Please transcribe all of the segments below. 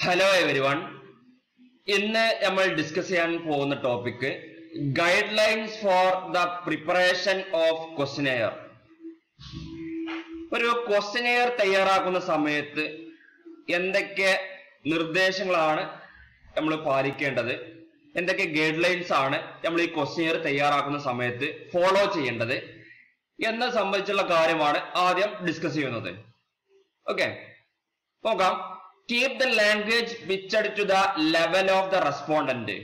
hello every one ഇന്ന് നമ്മൾ discuss ചെയ്യാൻ പോകുന്ന topic guidelines for the preparation of questionnaire ഒരു ക്വസ്റ്റിനെയർ തയ്യാറാക്കുന്ന സമയത്ത് എന്തൊക്കെ നിർദ്ദേശങ്ങളാണ് നമ്മൾ പാലിക്കേണ്ടത് എന്തൊക്കെ ഗൈഡ് ലൈൻസ് ആണ് നമ്മൾ ഈ ക്വസ്റ്റിനെയർ തയ്യാറാക്കുന്ന സമയത്ത് ഫോളോ ചെയ്യേണ്ടത് എന്നെ സംബന്ധിച്ചുള്ള കാര്യമാണ് ആദ്യം ഡിസ്കസ് ചെയ്യുന്നത് ഓക്കെ നോക്കാം keep the language pitched to the level of the respondent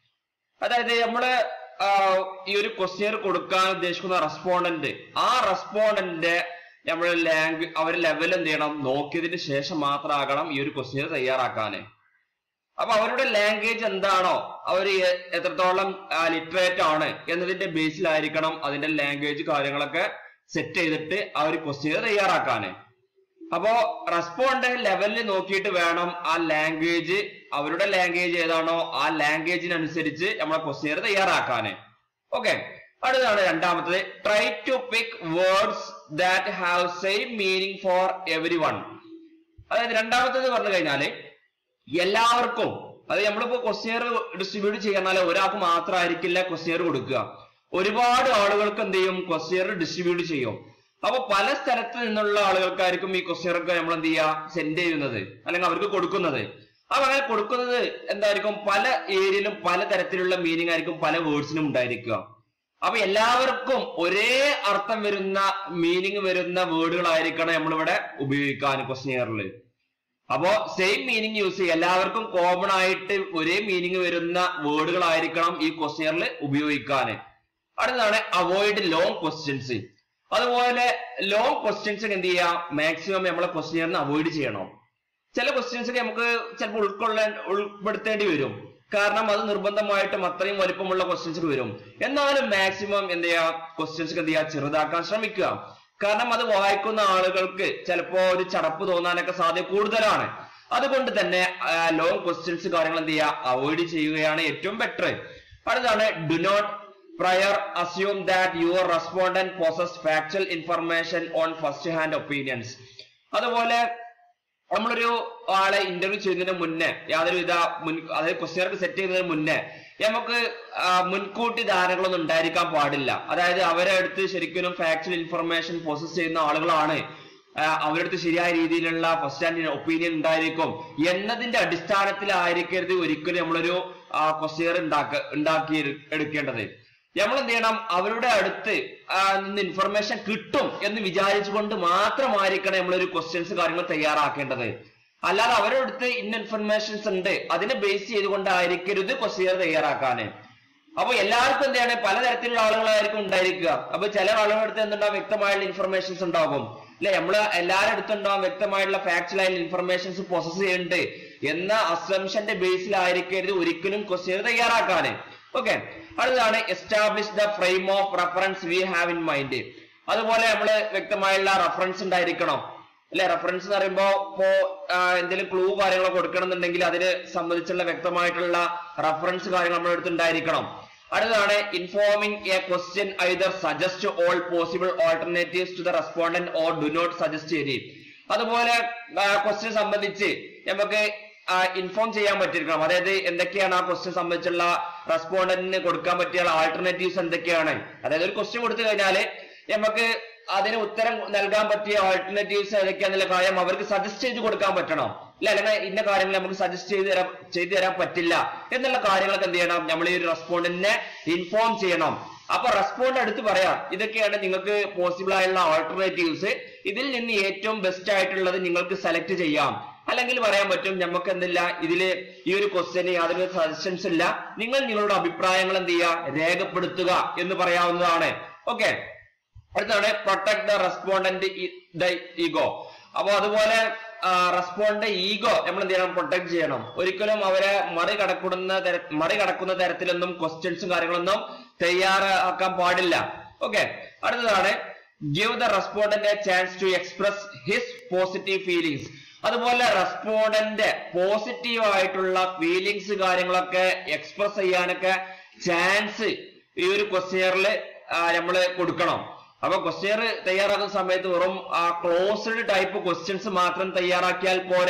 അതായത് നമ്മള് ആ, ഈ ഒരു ക്വസ്റ്റ്യൻ കൊടുക്കാൻ ഉദ്ദേശിക്കുന്ന റെസ്പോണ്ടന്റ് ആ റെസ്പോണ്ടന്റ് നമ്മൾ ലാംഗ്വേജ് അവരുടെ ലെവൽ എന്ത് ചെയ്യണം നോക്കിയതിന് ശേഷം മാത്രമാകണം ഈ ഒരു ക്വസ്റ്റ്യൻ തയ്യാറാക്കാന് അപ്പൊ അവരുടെ ലാംഗ്വേജ് എന്താണോ അവർ എത്രത്തോളം ലിറ്ററേറ്റ് ആണ് എന്നതിന്റെ ബേസിലായിരിക്കണം അതിന്റെ ലാംഗ്വേജ് കാര്യങ്ങളൊക്കെ സെറ്റ് ചെയ്തിട്ട് ആ ഒരു ക്വസ്റ്റ്യൻ തയ്യാറാക്കാന് അപ്പോ റെസ്പോണ്ട് ലെവലിൽ നോക്കിയിട്ട് വേണം ആ ലാംഗ്വേജ് അവരുടെ ലാംഗ്വേജ് ഏതാണോ ആ ലാംഗ്വേജിനനുസരിച്ച് നമ്മളെ ക്വസ്റ്റ്യൻ തയ്യാറാക്കാന് ഓക്കെ അടുത്താണ് രണ്ടാമത്തത് try to pick words that have same meaning for every one അതായത് രണ്ടാമത്തേത് പറഞ്ഞു കഴിഞ്ഞാല് എല്ലാവർക്കും അത് നമ്മളിപ്പോ ക്വസ്റ്റ്യർ ഡിസ്ട്രിബ്യൂട്ട് ചെയ്യാന്നാല് ഒരാൾക്ക് മാത്രമായിരിക്കില്ല ക്വസ്റ്റ്യർ കൊടുക്കുക ഒരുപാട് ആളുകൾക്ക് എന്ത് ചെയ്യും ക്വസ്റ്റ്യർ ഡിസ്ട്രിബ്യൂട്ട് ചെയ്യും അപ്പൊ പല സ്ഥലത്ത് നിന്നുള്ള ആളുകൾക്കായിരിക്കും ഈ ക്വസ്റ്റ്യർ ഒക്കെ നമ്മൾ എന്ത് ചെയ്യുക സെൻഡ് ചെയ്യുന്നത് അല്ലെങ്കിൽ അവർക്ക് കൊടുക്കുന്നത് അപ്പൊ അങ്ങനെ കൊടുക്കുന്നത് എന്തായിരിക്കും പല ഏരിയയിലും പല തരത്തിലുള്ള മീനിങ് ആയിരിക്കും പല വേർഡ്സിനും ഉണ്ടായിരിക്കുക അപ്പൊ എല്ലാവർക്കും ഒരേ അർത്ഥം വരുന്ന മീനിങ് വരുന്ന വേർഡുകളായിരിക്കണം നമ്മളിവിടെ ഉപയോഗിക്കാൻ ക്വസ്റ്റ്യറിൽ അപ്പോ സെയിം മീനിങ് യൂസ് ചെയ്യുക എല്ലാവർക്കും കോമൺ ആയിട്ട് ഒരേ മീനിങ് വരുന്ന വേർഡുകളായിരിക്കണം ഈ ക്വസ്റ്റ്യറിൽ ഉപയോഗിക്കാൻ അടുത്തതാണ് അവോയ്ഡ് ലോങ് ക്വസ്റ്റ്യൻസ് അതുപോലെ ലോങ് ക്വസ്റ്റ്യൻസ് എന്ത് ചെയ്യാം മാക്സിമം നമ്മളെ ക്വസ്റ്റ്യറിന് അവോയ്ഡ് ചെയ്യണം ചില ക്വസ്റ്റ്യൻസ് ഒക്കെ നമുക്ക് ചിലപ്പോൾ ഉൾക്കൊള്ളാൻ ഉൾപ്പെടുത്തേണ്ടി വരും കാരണം അത് നിർബന്ധമായിട്ടും അത്രയും വലിപ്പമുള്ള ക്വസ്റ്റ്യൻസ് വരും എന്നാലും മാക്സിമം എന്ത് ചെയ്യാ ക്വസ്റ്റ്യൻസ് എന്ത് ചെയ്യാ ചെറുതാക്കാൻ ശ്രമിക്കുക കാരണം അത് വായിക്കുന്ന ആളുകൾക്ക് ചിലപ്പോ ഒരു ചടപ്പ് തോന്നാനൊക്കെ സാധ്യത കൂടുതലാണ് അതുകൊണ്ട് തന്നെ ലോങ് ക്വസ്റ്റ്യൻസ് കാര്യങ്ങൾ എന്ത് ചെയ്യുക അവോയ്ഡ് ചെയ്യുകയാണ് ഏറ്റവും ബെറ്റർ അടുത്താണ് do not prior assume that your respondent possess factual information on first hand opinions അതുപോലെ നമ്മളൊരു ആളെ ഇന്റർവ്യൂ ചെയ്യുന്നതിന് മുന്നേ യാതൊരുവിധ മുൻ അതായത് ക്വസ്റ്റ്യർക്ക് സെറ്റ് ചെയ്യുന്നതിന് മുന്നേ നമുക്ക് ആ, മുൻകൂട്ടി ധാരണകളൊന്നും ഉണ്ടായിരിക്കാൻ പാടില്ല അതായത് അവരെ അടുത്ത് ശരിക്കും ഫാക്ച്വൽ ഇൻഫർമേഷൻ പ്രോസസ് ചെയ്യുന്ന ആളുകളാണ് ആ, അവരുടെ അടുത്ത് ശരിയായ രീതിയിലുള്ള ഫസ്റ്റ് ഹാൻഡ് ഒപ്പീനിയൻ ഉണ്ടായിരിക്കും എന്നതിന്റെ അടിസ്ഥാനത്തിലായിരിക്കരുത് ഒരിക്കലും നമ്മളൊരു ക്വസ്റ്റ്യർ ഉണ്ടാക്ക ഉണ്ടാക്കി എടു- എടുക്കേണ്ടത് നമ്മൾ എന്ത് ചെയ്യണം അവരുടെ അടുത്ത് ആ, നിന്ന് ഇൻഫർമേഷൻ കിട്ടും എന്ന് വിചാരിച്ചുകൊണ്ട് മാത്രമായിരിക്കണം നമ്മളൊരു ക്വസ്റ്റ്യൻസ് കാര്യങ്ങൾ തയ്യാറാക്കേണ്ടത് അല്ലാതെ അവരുടെ അടുത്ത് ഇന്ന ഇൻഫർമേഷൻസ് ഉണ്ട് അതിനെ ബേസ് ചെയ്തുകൊണ്ടായിരിക്കരുത് ക്വസ്റ്റ്യർ തയ്യാറാക്കാന് അപ്പൊ എല്ലാവർക്കും എന്താണ് പലതരത്തിലുള്ള ആളുകളായിരിക്കും ഉണ്ടായിരിക്കുക അപ്പൊ ചില ആളുകളുടെ അടുത്ത് എന്തുണ്ടാവും വ്യക്തമായുള്ള ഇൻഫർമേഷൻസ് ഉണ്ടാകും അല്ലെ നമ്മള് എല്ലാവരുടെ അടുത്തുണ്ടാവും വ്യക്തമായിട്ടുള്ള ഫാക്ച്വൽ ആയിട്ടുള്ള ഇൻഫർമേഷൻസ് പ്രോസസ് ചെയ്യുന്നുണ്ട് എന്ന അസംഷന്റെ ബേസിലായിരിക്കരുത് ഒരിക്കലും ക്വസ്റ്റ്യൻ തയ്യാറാക്കാന് ഓക്കെ അടുത്തതാണ് establish the frame of reference we have in mind അതുപോലെ നമ്മൾ വ്യക്തമായുള്ള റെഫറൻസ് ഉണ്ടായിരിക്കണം അല്ലെ റെഫറൻസ് എന്ന് പറയുമ്പോ ഇപ്പോ എന്തെങ്കിലും ക്ലൂ കാര്യങ്ങൾ കൊടുക്കണം എന്നുണ്ടെങ്കിൽ അതിന് സംബന്ധിച്ചുള്ള വ്യക്തമായിട്ടുള്ള റെഫറൻസ് കാര്യങ്ങൾ നമ്മുടെ അടുത്ത് ഉണ്ടായിരിക്കണം അടുത്തതാണ് informing a question either suggest all possible alternatives to the respondent or do not suggest any അതുപോലെ ക്വസ്റ്റ്യൻ സംബന്ധിച്ച് നമുക്ക് ഇൻഫോം ചെയ്യാൻ പറ്റിയിരിക്കണം അതായത് എന്തൊക്കെയാണ് ആ ക്വസ്റ്റ്യൻ സംബന്ധിച്ചുള്ള റെസ്പോണ്ടന്റിന് കൊടുക്കാൻ പറ്റിയ ആൾട്ടർനേറ്റീവ്സ് എന്തൊക്കെയാണ് അതായത് ഒരു ക്വസ്റ്റ്യൻ കൊടുത്തു കഴിഞ്ഞാല് നമുക്ക് അതിന് ഉത്തരം നൽകാൻ പറ്റിയ ആൾട്ടർനേറ്റീവ്സ് ഏതൊക്കെയാന്നുള്ള കാര്യം അവർക്ക് സജസ്റ്റ് ചെയ്ത് കൊടുക്കാൻ പറ്റണം ഇല്ല അല്ലെങ്കിൽ ഇന്ന കാര്യങ്ങൾ നമുക്ക് സജസ്റ്റ് ചെയ്ത് തരാൻ ചെയ്തു തരാൻ പറ്റില്ല എന്നുള്ള കാര്യങ്ങളൊക്കെ എന്ത് ചെയ്യണം നമ്മൾ ഈ ഒരു റെസ്പോണ്ടന്റിനെ ഇൻഫോം ചെയ്യണം അപ്പൊ റെസ്പോണ്ട് എടുത്ത് പറയാം ഇതൊക്കെയാണ് നിങ്ങൾക്ക് പോസിബിൾ ആയുള്ള ആൾട്ടർനേറ്റീവ്സ് ഇതിൽ നിന്ന് ഏറ്റവും ബെസ്റ്റ് ആയിട്ടുള്ളത് നിങ്ങൾക്ക് സെലക്ട് ചെയ്യാം അല്ലെങ്കിൽ പറയാൻ പറ്റും നമുക്ക് എന്തില്ല ഇതില് ഈ ഒരു ക്വസ്റ്റ്യന് യാതൊരു സജഷൻസ് ഇല്ല നിങ്ങൾ നിങ്ങളുടെ അഭിപ്രായങ്ങൾ എന്ത് ചെയ്യുക രേഖപ്പെടുത്തുക എന്ന് പറയാവുന്നതാണ് ഓക്കെ അടുത്താണ് protect the respondent the ego അപ്പൊ അതുപോലെ റെസ്പോണ്ട് ഈഗോ നമ്മൾ എന്ത് ചെയ്യണം പ്രൊട്ടക്ട് ചെയ്യണം ഒരിക്കലും അവരെ മറികടക്കുന്ന തര മറികടക്കുന്ന തരത്തിലൊന്നും ക്വസ്റ്റ്യൻസും കാര്യങ്ങളൊന്നും തയ്യാറാക്കാൻ പാടില്ല ഓക്കെ അടുത്തതാണ് give the respondent a chance to express his positive feelings അതുപോലെ റെസ്പോണ്ടന്റ് പോസിറ്റീവ് ആയിട്ടുള്ള ഫീലിങ്സ് കാര്യങ്ങളൊക്കെ എക്സ്പ്രസ് ചെയ്യാനൊക്കെ ചാൻസ് ഈ ഒരു ക്വസ്റ്റ്യറിൽ നമ്മൾ കൊടുക്കണം അപ്പൊ ക്വസ്റ്റ്യർ തയ്യാറാക്കുന്ന സമയത്ത് വെറും ആ ക്ലോസ്ഡ് ടൈപ്പ് ക്വസ്റ്റ്യൻസ് മാത്രം തയ്യാറാക്കിയാൽ പോരാ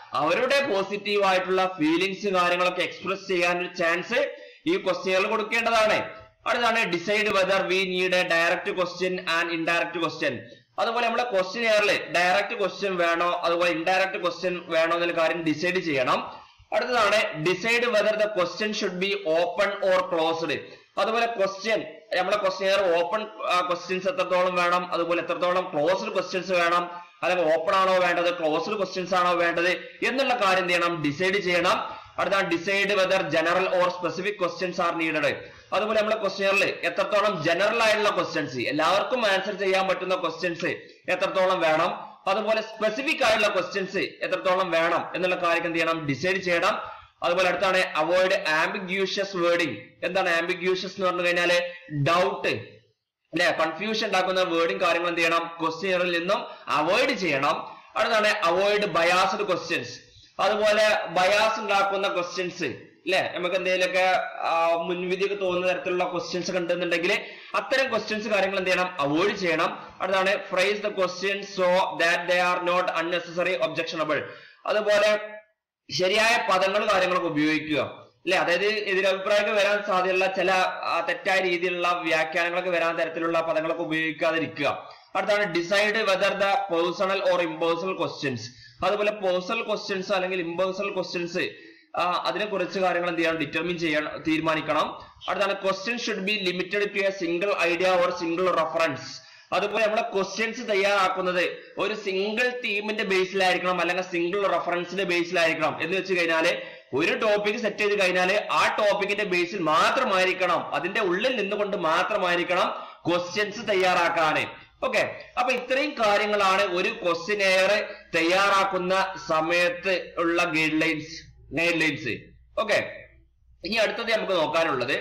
അവരുടെ പോസിറ്റീവ് ആയിട്ടുള്ള ഫീലിങ്സ് കാര്യങ്ങളൊക്കെ എക്സ്പ്രസ് ചെയ്യാൻ ഒരു ചാൻസ് ഈ ക്വസ്റ്റ്യനിൽ കൊടുക്കേണ്ടതാണ് അടുത്താണ് decide whether we need a direct question and indirect question അതുപോലെ നമ്മളെ ക്വസ്റ്റ്യൻ എയറിൽ ഡയറക്റ്റ് ക്വസ്റ്റ്യൻ വേണോ അതുപോലെ ഇൻഡയറക്റ്റ് ക്വസ്റ്റ്യൻ വേണോ എന്നുള്ള കാര്യം ഡിസൈഡ് ചെയ്യണം അടുത്തതാണ് decide whether the question should be open or closed അതുപോലെ ക്വസ്റ്റ്യൻ നമ്മുടെ ക്വസ്റ്റ്യൻ എയർ ഓപ്പൺ ക്വസ്റ്റ്യൻസ് എത്രത്തോളം വേണം അതുപോലെ എത്രത്തോളം ക്ലോസ്ഡ് ക്വസ്റ്റ്യൻസ് വേണം അല്ലെങ്കിൽ ഓപ്പൺ ആണോ വേണ്ടത് ക്ലോസ്ഡ് ക്വസ്റ്റ്യൻസ് ആണോ വേണ്ടത് എന്നുള്ള കാര്യം എന്ത് ചെയ്യണം ഡിസൈഡ് ചെയ്യണം അടുത്താണ് decide whether general or specific questions are needed അതുപോലെ നമ്മുടെ ക്വസ്റ്റ്യനിൽ എത്രത്തോളം ജനറൽ ആയിട്ടുള്ള ക്വസ്റ്റ്യൻസ് എല്ലാവർക്കും ആൻസർ ചെയ്യാൻ പറ്റുന്ന ക്വസ്റ്റ്യൻസ് എത്രത്തോളം വേണം അതുപോലെ സ്പെസിഫിക് ആയിട്ടുള്ള ക്വസ്റ്റ്യൻസ് എത്രത്തോളം വേണം എന്നുള്ള കാര്യം എന്ത് ചെയ്യണം ഡിസൈഡ് ചെയ്യണം അതുപോലെ അടുത്താണ് അവോയ്ഡ് ആംബിഗ്യൂഷ്യസ് വേർഡിങ് എന്താണ് ആംബിഗ്യൂഷ്യസ് എന്ന് പറഞ്ഞു കഴിഞ്ഞാല് ഡൗട്ട് അല്ലെ കൺഫ്യൂഷൻ ഉണ്ടാക്കുന്ന വേർഡിങ് കാര്യങ്ങൾ എന്ത് ചെയ്യണം ക്വസ്റ്റ്യനിൽ നിന്നും അവോയ്ഡ് ചെയ്യണം അടുത്താണ് അവോയ്ഡ് ബയാസ്ഡ് ക്വസ്റ്റ്യൻസ് അതുപോലെ ബയാസ് ഉണ്ടാക്കുന്ന ക്വസ്റ്റ്യൻസ് അല്ലെ നമുക്ക് എന്തെങ്കിലുമൊക്കെ മുൻവിധിയൊക്കെ തോന്നുന്ന തരത്തിലുള്ള ക്വസ്റ്റ്യൻസ് കണ്ടെന്നുണ്ടെങ്കിൽ അത്തരം ക്വസ്റ്റ്യൻസ് കാര്യങ്ങൾ എന്ത് ചെയ്യണം അവോയ്ഡ് ചെയ്യണം അടുത്താണ് phrase the question so that they are not unnecessary objectionable അതുപോലെ ശരിയായ പദങ്ങൾ കാര്യങ്ങളൊക്കെ ഉപയോഗിക്കുക അല്ലെ അതായത് എതിരഭിപ്രായമൊക്കെ വരാൻ സാധ്യതയുള്ള ചില ആ, തെറ്റായ രീതിയിലുള്ള വ്യാഖ്യാനങ്ങളൊക്കെ വരാൻ തരത്തിലുള്ള പദങ്ങളൊക്കെ ഉപയോഗിക്കാതിരിക്കുക അടുത്താണ് decide whether the personal or impersonal questions അതുപോലെ പേഴ്സണൽ ക്വസ്റ്റ്യൻസ് അല്ലെങ്കിൽ ഇമ്പേഴ്സണൽ ക്വസ്റ്റ്യൻസ് അതിനെ കുറിച്ച് കാര്യങ്ങൾ എന്ത് ചെയ്യണം ഡിറ്റർമിൻ ചെയ്യണം തീരുമാനിക്കണം അടുത്താണ് question should be limited to a single idea or single reference അതുപോലെ നമ്മളെ ക്വസ്റ്റ്യൻസ് തയ്യാറാക്കുന്നത് ഒരു സിംഗിൾ തീമിന്റെ ബേസിലായിരിക്കണം അല്ലെങ്കിൽ സിംഗിൾ റെഫറൻസിന്റെ ബേസിലായിരിക്കണം എന്ന് വെച്ച് കഴിഞ്ഞാല് ഒരു ടോപ്പിക് സെറ്റ് ചെയ്ത് കഴിഞ്ഞാല് ആ ടോപ്പിക്കിന്റെ ബേസിൽ മാത്രമായിരിക്കണം അതിന്റെ ഉള്ളിൽ നിന്നുകൊണ്ട് മാത്രമായിരിക്കണം ക്വസ്റ്റ്യൻസ് തയ്യാറാക്കാന് ഓക്കെ അപ്പൊ ഇത്രയും കാര്യങ്ങളാണ് ഒരു ക്വസ്റ്റ്യൻ എയർ തയ്യാറാക്കുന്ന സമയത്ത് ഉള്ള guidelines guidelines okay ഇനി അടുത്തത് നമുക്ക് നോക്കാനുള്ളത്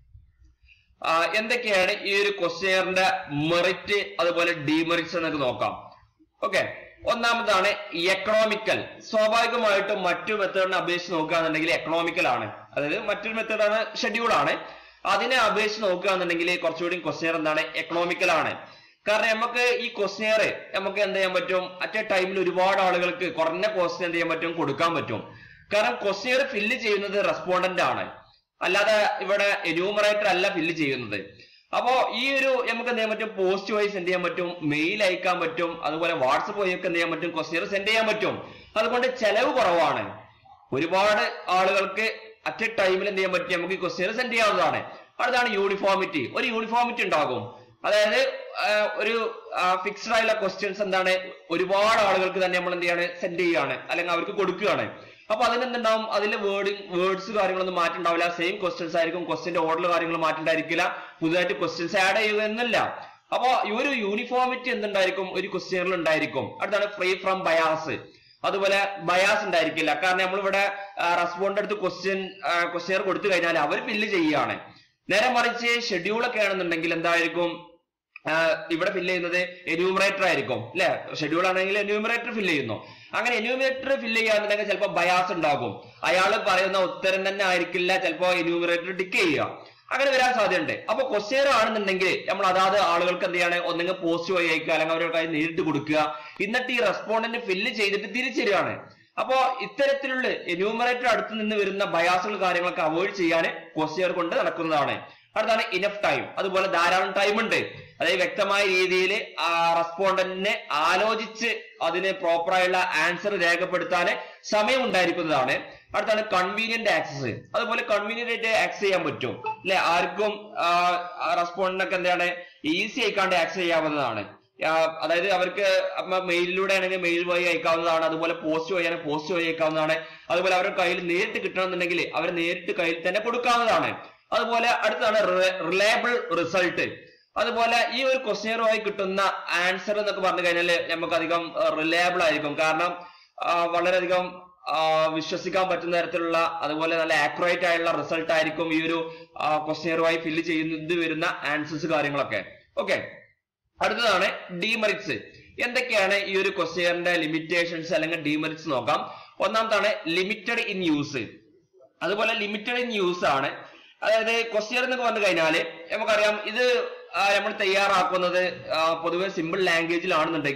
ആ, എന്തൊക്കെയാണ് ഈ ഒരു ക്വസ്റ്റ്യറിന്റെ മെറിറ്റ് അതുപോലെ ഡിമെറിറ്റ്സ് എന്നൊക്കെ നോക്കാം ഓക്കെ ഒന്നാമതാണ് എക്കണോമിക്കൽ സ്വാഭാവികമായിട്ടും മറ്റു മെത്തേഡിനെ അപേക്ഷിച്ച് നോക്കുകയാണെന്നുണ്ടെങ്കിൽ എക്കണോമിക്കൽ ആണ് അതായത് മറ്റൊരു മെത്തേഡാണ് ഷെഡ്യൂൾ ആണ് അതിനെ അപേക്ഷിച്ച് നോക്കുകയാണെന്നുണ്ടെങ്കിൽ കുറച്ചുകൂടി ക്വസ്റ്റ്യർ എന്താണ് എക്കണോമിക്കൽ ആണ് കാരണം നമുക്ക് ഈ ക്വസ്റ്റ്യർ നമുക്ക് എന്ത് ചെയ്യാൻ പറ്റും അറ്റ് എ ടൈമിൽ ഒരുപാട് ആളുകൾക്ക് കുറഞ്ഞ ക്വസ്റ്റ്യൻ എന്ത് ചെയ്യാൻ പറ്റും കൊടുക്കാൻ പറ്റും കാരണം ക്വസ്റ്റ്യർ ഫില്ല് ചെയ്യുന്നത് റെസ്പോണ്ടന്റ് ആണ് അല്ലാതെ ഇവിടെ എന്യൂമറേറ്റർ അല്ല ഫില്ല് ചെയ്യുന്നത് അപ്പോ ഈ ഒരു നമുക്ക് എന്ത് ചെയ്യാൻ പറ്റും പോസ്റ്റ് വൈസ് എന്ത് ചെയ്യാൻ പറ്റും മെയിൽ അയക്കാൻ പറ്റും അതുപോലെ വാട്സപ്പ് വഴി ഒക്കെ എന്ത് ചെയ്യാൻ പറ്റും ക്വസ്റ്റ്യർ സെൻഡ് ചെയ്യാൻ പറ്റും അതുകൊണ്ട് ചെലവ് കുറവാണ് ഒരുപാട് ആളുകൾക്ക് അറ്റ് എ ടൈമിൽ എന്ത് ചെയ്യാൻ പറ്റും നമുക്ക് ഈ ക്വസ്റ്റ്യൻ സെൻഡ് ചെയ്യാവുന്നതാണ് അടുത്താണ് യൂണിഫോമിറ്റി ഒരു യൂണിഫോമിറ്റി ഉണ്ടാകും അതായത് ആ, ഒരു ഫിക്സ്ഡ് ആയിട്ടുള്ള ക്വസ്റ്റ്യൻസ് എന്താണ് ഒരുപാട് ആളുകൾക്ക് തന്നെ നമ്മൾ എന്ത് ചെയ്യാണ് സെൻഡ് ചെയ്യുകയാണ് അല്ലെങ്കിൽ അവർക്ക് കൊടുക്കുകയാണ് അപ്പൊ അതിനെന്തുണ്ടാവും അതിലെ വേർഡിങ് വേർഡ്സ് കാര്യങ്ങളൊന്നും മാറ്റുണ്ടാവില്ല സെയിം ക്വസ്റ്റ്യൻസ് ആയിരിക്കും ക്വസ്റ്റ്യന്റെ ഓർഡർ കാര്യങ്ങൾ മാറ്റുണ്ടായിരിക്കില്ല പുതുതായിട്ട് ക്വസ്റ്റ്യൻസ് ആഡ് ചെയ്യുക എന്നില്ല അപ്പൊ ഈ ഒരു യൂണിഫോമിറ്റി എന്തുണ്ടായിരിക്കും ഒരു ക്വസ്റ്റ്യനിൽ ഉണ്ടായിരിക്കും അടുത്താണ് ഫ്രീ ഫ്രം ബയാസ് അതുപോലെ ബയാസ് ഉണ്ടായിരിക്കില്ല കാരണം നമ്മളിവിടെ റെസ്പോണ്ട് എടുത്ത് ക്വസ്റ്റ്യൻ ക്വസ്റ്റ്യൻ കൊടുത്തു കഴിഞ്ഞാൽ അവർ ഫില്ല് ചെയ്യുകയാണ് നേരെ മറിച്ച് ഷെഡ്യൂൾ ഒക്കെ ആണെന്നുണ്ടെങ്കിൽ എന്തായിരിക്കും ആഹ് ഇവിടെ ഫില്ല് ചെയ്യുന്നത് എന്യൂമറേറ്റർ ആയിരിക്കും അല്ലെ ഷെഡ്യൂൾ ആണെങ്കിൽ എന്യൂമറേറ്റർ ഫില്ല് ചെയ്യുന്നു അങ്ങനെ എന്യൂമറേറ്റർ ഫില്ല് ചെയ്യാന്നുണ്ടെങ്കിൽ ചിലപ്പോൾ ബയാസ് ഉണ്ടാകും അയാൾ പറയുന്ന ഉത്തരം തന്നെ ആയിരിക്കില്ല ചിലപ്പോൾ എന്യൂമറേറ്റർ ടിക്ക് ചെയ്യുക അങ്ങനെ വരാൻ സാധ്യതയുണ്ട് അപ്പൊ ക്വസ്റ്റ്യൻ ആണെന്നുണ്ടെങ്കിൽ നമ്മൾ അതാത് ആളുകൾക്ക് എന്ത് ചെയ്യാണ് ഒന്നെങ്കിൽ പോസ്റ്റ് വഴി അയക്കുക അല്ലെങ്കിൽ അവരുടെ കയ്യിൽ നേരിട്ട് കൊടുക്കുക എന്നിട്ട് ഈ റെസ്പോണ്ടന്റ് ഫില്ല് ചെയ്തിട്ട് തിരിച്ചുതരികയാണ് അപ്പോ ഇത്തരത്തിലുള്ള എന്യൂമറേറ്റർ അടുത്ത് നിന്ന് വരുന്ന ബയാസുകൾ കാര്യങ്ങളൊക്കെ അവോയ്ഡ് ചെയ്യാൻ ക്വസ്റ്റ്യൻ കൊണ്ട് നടക്കുന്നതാണ് അടുത്താണ് ഇനഫ് ടൈം അതുപോലെ ധാരാളം ടൈം ഉണ്ട് അതായത് വ്യക്തമായ രീതിയിൽ ആ റെസ്പോണ്ടന്റിനെ ആലോചിച്ച് അതിന് പ്രോപ്പറായുള്ള ആൻസർ രേഖപ്പെടുത്താൻ സമയം ഉണ്ടായിരിക്കുന്നതാണ് അടുത്താണ് കൺവീനിയന്റ് ആക്സസ് അതുപോലെ കൺവീനിയന്റ് ആയിട്ട് ആക്സസ് ചെയ്യാൻ പറ്റും അല്ലെ ആർക്കും റെസ്പോണ്ടിനൊക്കെ എന്താണ് ഈസി ആയിക്കാണ്ട് ആക്സസ് ചെയ്യാവുന്നതാണ് ആ, അതായത് അവർക്ക് മെയിലിലൂടെ ആണെങ്കിൽ മെയിൽ വഴി അയക്കാവുന്നതാണ് അതുപോലെ പോസ്റ്റ് വഴിയാണ് പോസ്റ്റ് വഴി അയക്കാവുന്നതാണ് അതുപോലെ അവരുടെ കയ്യിൽ നേരിട്ട് കിട്ടണമെന്നുണ്ടെങ്കിൽ അവർ നേരിട്ട് കയ്യിൽ തന്നെ കൊടുക്കാവുന്നതാണ് അതുപോലെ അടുത്താണ് റിലയബിൾ റിസൾട്ട് അതുപോലെ ഈ ഒരു ക്വസ്റ്റ്യനുമായി കിട്ടുന്ന ആൻസർ എന്നൊക്കെ പറഞ്ഞു കഴിഞ്ഞാൽ നമുക്ക് അധികം റിലയബിൾ ആയിരിക്കും കാരണം ആ, വളരെയധികം ആ, വിശ്വസിക്കാൻ പറ്റുന്ന തരത്തിലുള്ള അതുപോലെ നല്ല ആക്യുറേറ്റ് ആയിട്ടുള്ള റിസൾട്ട് ആയിരിക്കും ഈ ഒരു ക്വസ്റ്റ്യനുമായി ഫില്ല് ചെയ്യുന്നത് വരുന്ന ആൻസേഴ്സ് കാര്യങ്ങളൊക്കെ ഓക്കെ അടുത്തതാണ് ഡിമെറിറ്റ്സ് എന്തൊക്കെയാണ് ഈ ഒരു ക്വസ്റ്റ്യറിന്റെ ലിമിറ്റേഷൻസ് അല്ലെങ്കിൽ ഡിമെറിറ്റ്സ് നോക്കാം ഒന്നാമതാണ് ലിമിറ്റഡ് ഇൻ യൂസ് അതുപോലെ ലിമിറ്റഡ് ഇൻ യൂസ് ആണ് അതായത് ക്വസ്റ്റ്യൻ എന്നൊക്കെ പറഞ്ഞു കഴിഞ്ഞാല് നമുക്കറിയാം ഇത് നമ്മൾ തയ്യാറാക്കുന്നത് ആ, പൊതുവെ സിമ്പിൾ ലാംഗ്വേജിലാണെന്നുണ്ടെങ്കിലും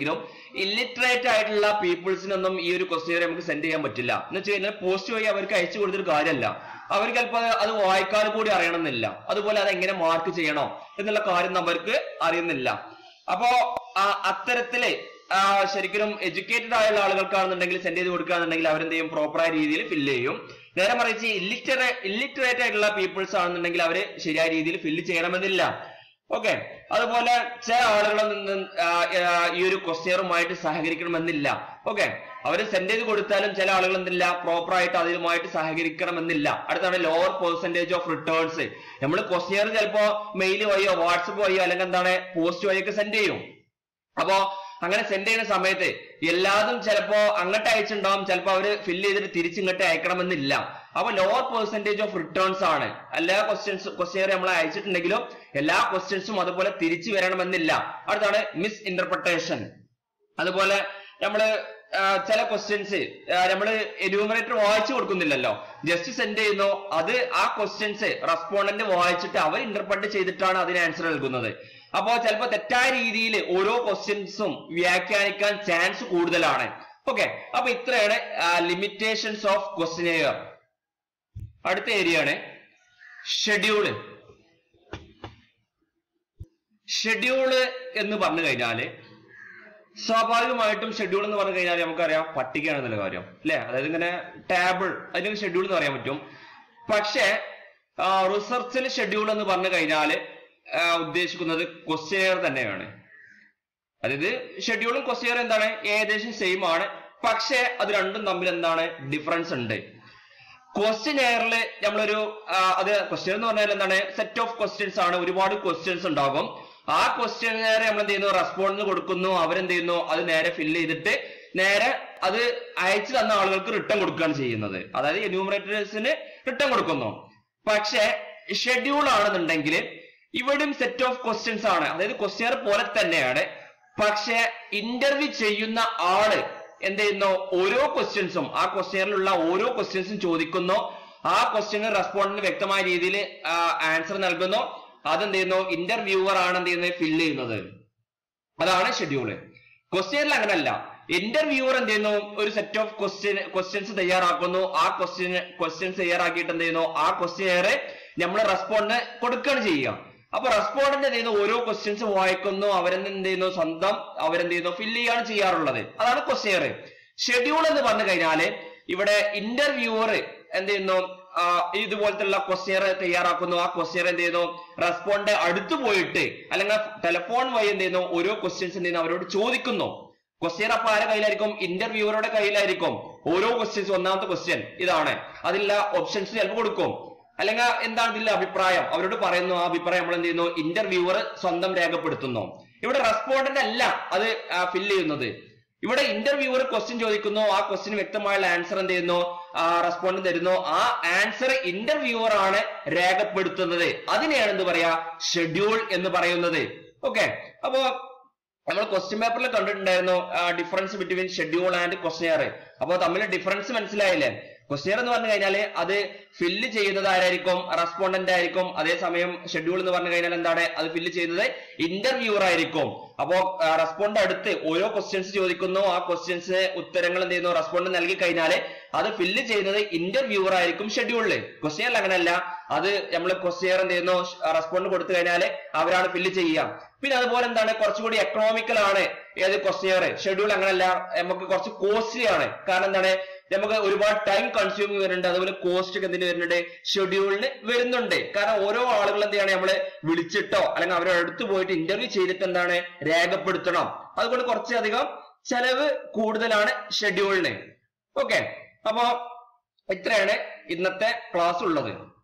ഇല്ലിറ്ററേറ്റ് ആയിട്ടുള്ള പീപ്പിൾസിനൊന്നും ഈ ഒരു ക്വസ്റ്റ്യൻ നമുക്ക് സെൻഡ് ചെയ്യാൻ പറ്റില്ല എന്ന് വെച്ച് കഴിഞ്ഞാൽ പോസ്റ്റ് വഴി അവർക്ക് അയച്ചു കൊടുത്തൊരു കാര്യമല്ല അവർക്ക് ചിലപ്പോൾ അത് വായിക്കാൻ കൂടി അറിയണമെന്നില്ല അതുപോലെ അത് എങ്ങനെ മാർക്ക് ചെയ്യണോ എന്നുള്ള കാര്യം അവർക്ക് അറിയുന്നില്ല അപ്പോ ആ, അത്തരത്തില് ആ, ശരിക്കും എഡ്യൂക്കേറ്റഡ് ആയുള്ള ആളുകൾക്കാണെന്നുണ്ടെങ്കിൽ സെൻഡ് ചെയ്ത് കൊടുക്കുകയാണെന്നുണ്ടെങ്കിൽ അവരെന്ത് ചെയ്യും പ്രോപ്പറായ രീതിയിൽ ഫില്ല് ചെയ്യും നേരെ മറിച്ച് ഇല്ലിറ്ററേ ഇല്ലിറ്ററേറ്റ് ആയിട്ടുള്ള പീപ്പിൾസ് ആണെന്നുണ്ടെങ്കിൽ അവര് ശരിയായ രീതിയിൽ ഫില്ല് ചെയ്യണമെന്നില്ല ഓക്കെ അതുപോലെ ചില ആളുകളിൽ നിന്ന് ആ, ആ, ഈ ഒരു ക്വസ്റ്റ്യറുമായിട്ട് സഹകരിക്കണമെന്നില്ല ഓക്കെ അവര് സെൻഡ് ചെയ്ത് കൊടുത്താലും ചില ആളുകൾ എന്തില്ല പ്രോപ്പർ ആയിട്ട് അതുമായിട്ട് സഹകരിക്കണമെന്നില്ല അടുത്താണ് ലോവർ പെർസെന്റേജ് ഓഫ് റിട്ടേൺസ് നമ്മൾ ക്വസ്റ്റ്യർ ചിലപ്പോ മെയിൽ വഴിയോ വാട്സപ്പ് വഴിയോ അല്ലെങ്കിൽ എന്താണ് പോസ്റ്റ് വഴിയൊക്കെ സെൻഡ് ചെയ്യും അപ്പോ അങ്ങനെ സെൻഡ് ചെയ്യുന്ന സമയത്ത് എല്ലാതും ചിലപ്പോ അങ്ങോട്ട് അയച്ചിട്ടുണ്ടാവും ചിലപ്പോ അവര് ഫില്ല് ചെയ്തിട്ട് തിരിച്ചിങ്ങോട്ട് അയക്കണമെന്നില്ല അപ്പൊ ലോവർ പെർസെന്റേജ് ഓഫ് റിട്ടേൺസ് ആണ് എല്ലാ ക്വസ്റ്റ്യൻസ് ക്വസ്റ്റ്യൻ നമ്മൾ അയച്ചിട്ടുണ്ടെങ്കിലും എല്ലാ ക്വസ്റ്റ്യൻസും അതുപോലെ തിരിച്ചു വരണമെന്നില്ല അടുത്താണ് മിസ് ഇന്റർപ്രിട്ടേഷൻ അതുപോലെ നമ്മള് ആ, ചില ക്വസ്റ്റ്യൻസ് നമ്മള് എന്യൂമറേറ്റർ വായിച്ചു കൊടുക്കുന്നില്ലല്ലോ ജസ്റ്റ് സെൻഡ് ചെയ്യുന്നു അത് ആ ക്വസ്റ്റ്യൻസ് റെസ്പോണ്ടന്റ് വായിച്ചിട്ട് അവർ ഇന്റർപ്രറ്റ് ചെയ്തിട്ടാണ് അതിന് ആൻസർ നൽകുന്നത് അപ്പോ ചിലപ്പോൾ തെറ്റായ രീതിയിൽ ഓരോ ക്വസ്റ്റ്യൻസും വ്യാഖ്യാനിക്കാൻ ചാൻസ് കൂടുതലാണ് ഓക്കെ അപ്പൊ ഇത്രയാണ് ലിമിറ്റേഷൻസ് ഓഫ് ക്വസ്റ്റ്യനെയർ അടുത്ത ഏരിയ ആണ് ഷെഡ്യൂള് ഷെഡ്യൂള് എന്ന് പറഞ്ഞു കഴിഞ്ഞാല് സ്വാഭാവികമായിട്ടും ഷെഡ്യൂൾ എന്ന് പറഞ്ഞു കഴിഞ്ഞാൽ നമുക്കറിയാം പട്ടികയാണെന്നുള്ള കാര്യം അല്ലെ അതായത് ഇങ്ങനെ ടേബിൾ അതിന് ഷെഡ്യൂൾ എന്ന് പറയാൻ പറ്റും പക്ഷേ റിസർച്ചിൽ ഷെഡ്യൂൾ എന്ന് പറഞ്ഞു കഴിഞ്ഞാൽ ഉദ്ദേശിക്കുന്നത് ക്വസ്റ്റ്യനെയർ തന്നെയാണ് അതായത് ഷെഡ്യൂളും ക്വസ്റ്റ്യനെയർ എന്താണ് ഏകദേശം സെയിം ആണ് പക്ഷേ അത് രണ്ടും തമ്മിൽ എന്താണ് ഡിഫറൻസ് ഉണ്ട് ക്വസ്റ്റ്യനെയറിൽ നമ്മളൊരു ആ, അത് ക്വസ്റ്റ്യൻ എന്ന് പറഞ്ഞാൽ എന്താണ് സെറ്റ് ഓഫ് ക്വസ്റ്റ്യൻസ് ആണ് ഒരുപാട് ക്വസ്റ്റ്യൻസ് ഉണ്ടാകും ആ ക്വസ്റ്റ്യനെയർ നമ്മൾ എന്ത് ചെയ്യുന്നു റെസ്പോൺസ് കൊടുക്കുന്നു അവരെന്ത് ചെയ്യുന്നു അത് നേരെ ഫില്ല് ചെയ്തിട്ട് നേരെ അത് അയച്ചു തന്ന ആളുകൾക്ക് റിട്ടേൺ കൊടുക്കുകയാണ് ചെയ്യുന്നത് അതായത് എന്യൂമറേറ്റേഴ്സിന് റിട്ടേൺ കൊടുക്കുന്നു പക്ഷേ ഷെഡ്യൂൾ ആണെന്നുണ്ടെങ്കിൽ ഇവിടെയും സെറ്റ് ഓഫ് ക്വസ്റ്റ്യൻസ് ആണ് അതായത് ക്വസ്റ്റ്യൻ പോലെ തന്നെയാണ് പക്ഷെ ഇന്റർവ്യൂ ചെയ്യുന്ന ആള് എന്ത് ചെയ്യുന്നു ഓരോ ക്വസ്റ്റ്യൻസും ആ ക്വസ്റ്റ്യനിലുള്ള ഓരോ ക്വസ്റ്റ്യൻസും ചോദിക്കുന്നു ആ ക്വസ്റ്റ്യന് റെസ്പോണ്ടിന് വ്യക്തമായ രീതിയിൽ ആൻസർ നൽകുന്നു അതെന്ത് ചെയ്യുന്നു ഇന്റർവ്യൂവർ ആണ് എന്ത് ചെയ്യുന്നത് ഫില്ല് ചെയ്യുന്നത് അതാണ് ഷെഡ്യൂള് ക്വസ്റ്റ്യനിൽ അങ്ങനല്ല ഇന്റർവ്യൂവർ എന്ത് ചെയ്യുന്നു ഒരു സെറ്റ് ഓഫ് ക്വസ്റ്റ്യൻ ക്വസ്റ്റ്യൻസ് തയ്യാറാക്കുന്നു ആ ക്വസ്റ്റ്യൻ ക്വസ്റ്റ്യൻസ് തയ്യാറാക്കിയിട്ട് എന്ത് ചെയ്യുന്നു ആ ക്വസ്റ്റ്യനെ നമ്മൾ റെസ്പോണ്ടിന് കൊടുക്കുകയാണ് ചെയ്യുക അപ്പൊ റെസ്പോണ്ടന്റ് എന്ത് ചെയ്യുന്നു ഓരോ ക്വസ്റ്റ്യൻസ് വായിക്കുന്നു അവരെന്ത് എന്ത് ചെയ്യുന്നു സ്വന്തം അവരെന്ത് ചെയ്യുന്നു ഫില്ല് ചെയ്യാണ് ചെയ്യാറുള്ളത് അതാണ് ക്വസ്റ്റ്യർ ഷെഡ്യൂൾ എന്ന് പറഞ്ഞു കഴിഞ്ഞാല് ഇവിടെ ഇന്റർവ്യൂവർ എന്ത് ചെയ്യുന്നു ആ, ഇതുപോലത്തുള്ള ക്വസ്റ്റ്യർ തയ്യാറാക്കുന്നു ആ ക്വസ്റ്റ്യർ എന്ത് ചെയ്യുന്നു റെസ്പോണ്ട് അടുത്ത് പോയിട്ട് അല്ലെങ്കിൽ ടെലിഫോൺ വഴി എന്ത് ചെയ്യുന്നു ഓരോ ക്വസ്റ്റ്യൻസ് എന്ത് ചെയ്യുന്നു അവരോട് ചോദിക്കുന്നു ക്വസ്റ്റ്യൻ അപ്പൊ ആരുടെ കയ്യിലായിരിക്കും ഇന്റർവ്യൂവറുടെ കയ്യിലായിരിക്കും ഓരോ ക്വസ്റ്റ്യൻസ് ഒന്നാമത്തെ ക്വസ്റ്റ്യൻ ഇതാണ് അതിലുള്ള ഓപ്ഷൻസ് ചിലപ്പോൾ കൊടുക്കും അല്ലെങ്കിൽ എന്താണ് ഇതിലെ അഭിപ്രായം അവരോട് പറയുന്നു ആ അഭിപ്രായം നമ്മൾ എന്ത് ചെയ്യുന്നു ഇന്റർവ്യൂവർ സ്വന്തം രേഖപ്പെടുത്തുന്നു ഇവിടെ റെസ്പോണ്ടന്റ് അല്ല അത് ഫില്ല് ചെയ്യുന്നത് ഇവിടെ ഇന്റർവ്യൂവർ ക്വസ്റ്റ്യൻ ചോദിക്കുന്നു ആ ക്വസ്റ്റ്യൻ വ്യക്തമായുള്ള ആൻസർ എന്ത് ചെയ്യുന്നു റെസ്പോണ്ട് തരുന്നു ആ ആൻസർ ഇന്റർവ്യൂവർ ആണ് രേഖപ്പെടുത്തുന്നത് അതിനെയാണ് എന്ത് പറയാ ഷെഡ്യൂൾ എന്ന് പറയുന്നത് ഓക്കെ അപ്പോ നമ്മൾ ക്വസ്റ്റ്യൻ പേപ്പറിൽ കണ്ടിട്ടുണ്ടായിരുന്നു difference between schedule and questionnaire അപ്പോൾ തമ്മിൽ ഡിഫറൻസ് മനസ്സിലായില്ലേ ക്വസ്റ്റ്യർ എന്ന് പറഞ്ഞു കഴിഞ്ഞാൽ അത് ഫില്ല് ചെയ്യുന്നത് ആരായിരിക്കും റെസ്പോണ്ടന്റ് ആയിരിക്കും അതേസമയം ഷെഡ്യൂൾ എന്ന് പറഞ്ഞു കഴിഞ്ഞാൽ എന്താണ് അത് ഫില്ല് ചെയ്യുന്നത് ഇന്റർവ്യൂവർ ആയിരിക്കും അപ്പോ റെസ്പോണ്ട് അടുത്ത് ഓരോ ക്വസ്റ്റ്യൻസ് ചോദിക്കുന്നു ആ ക്വസ്റ്റ്യൻസ് ഉത്തരങ്ങൾ എന്ത് ചെയ്യുന്നു റെസ്പോണ്ട് നൽകി കഴിഞ്ഞാൽ അത് ഫില്ല് ചെയ്യുന്നത് ഇന്റർവ്യൂവർ ആയിരിക്കും ഷെഡ്യൂളില് ക്വസ്റ്റ്യൻ അങ്ങനെയല്ല അത് നമ്മൾ ക്വസ്റ്റ്യർ എന്ത് ചെയ്യുന്നു റെസ്പോണ്ട് കൊടുത്തു കഴിഞ്ഞാൽ അവരാണ് ഫില്ല് ചെയ്യുക പിന്നെ അതുപോലെ എന്താണ് കുറച്ചുകൂടി എക്കണോമിക്കൽ ആണ് ഏത് ക്വസ്റ്റ്യർ ഷെഡ്യൂൾ അങ്ങനെയല്ല നമുക്ക് കുറച്ച് കോസ്റ്റ്ലി ആണ് കാരണം എന്താണ് നമുക്ക് ഒരുപാട് ടൈം കൺസ്യൂമിങ് വരുന്നുണ്ട് അതുപോലെ കോസ്റ്റ് ഒക്കെ എന്തിന് വരുന്നുണ്ട് ഷെഡ്യൂളിന് വരുന്നുണ്ട് കാരണം ഓരോ ആളുകൾ എന്ത് ചെയ്യണം നമ്മള് വിളിച്ചിട്ടോ അല്ലെങ്കിൽ അവരുടെ അടുത്ത് പോയിട്ട് ഇന്റർവ്യൂ ചെയ്തിട്ട് എന്താണ് രേഖപ്പെടുത്തണം അതുകൊണ്ട് കുറച്ചധികം ചെലവ് കൂടുതലാണ് ഷെഡ്യൂളിന് ഓക്കെ അപ്പോ ഇത്രയാണ് ഇന്നത്തെ ക്ലാസ് ഉള്ളത്